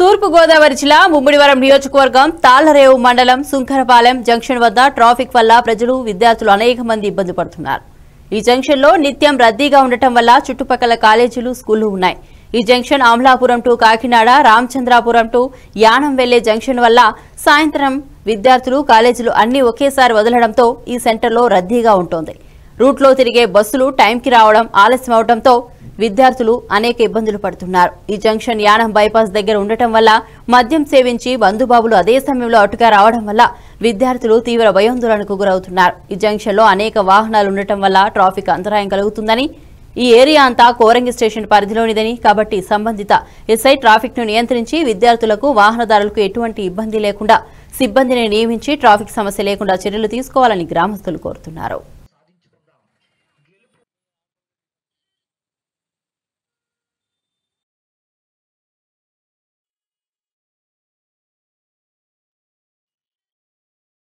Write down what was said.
తూర్పు గోదావరి జిల్లా ముమ్మిడివరం నియోజకవర్గం తాళ్లరేవు మండలం సుంకరపాలెం జంక్షన్ వద్ద ట్రాఫిక్ వల్ల ప్రజలు విద్యార్థులు అనేక మంది ఇబ్బంది పడుతున్నారు ఈ జంక్షన్ లో నిత్యం రద్దీగా ఉండటం వల్ల చుట్టుపక్కల కాలేజీలు స్కూళ్లు ఉన్నాయి ఈ junction Amalapuram to Kakinada Ramachandrapuram to Yanam వెళ్లే జంక్షన్ వల్ల సాయంత్రం విద్యార్థులు కాలేజీలు అన్ని ఒకేసారి వదలడంతో ఈ సెంటర్లో రద్దీగా ఉంటోంది రూట్లో తిరిగే బస్సులు టైంకి రావడం ఆలస్యం అవడంతో విద్యార్థులు అనేక ఇబ్బందులు పడుతున్నారు ఈ జంక్షన్ యానం బైపాస్ దగ్గర ఉండటం వల్ల మద్యం సేవించి బంధుబాబులు అదే సమయంలో అటుగా రావడం వల్ల విద్యార్థులు తీవ్ర భయాందోళనకు గురవుతున్నారు ఈ జంక్షన్ లో అనేక వాహనాలు ఉండటం వల్ల ట్రాఫిక్ అంతరాయం కలుగుతుందని ఈ ఏరియా అంతా కోరంగి స్టేషన్ పరిధిలోనిదని కాబట్టి సంబంధిత ఎస్ఐ ట్రాఫిక్ ను నియంత్రించి విద్యార్థులకు వాహనదారులకు ఎటువంటి ఇబ్బంది లేకుండా సిబ్బందిని నియమించి ట్రాఫిక్ సమస్య లేకుండా చర్యలు తీసుకోవాలని గ్రామస్తులు కోరుతున్నారు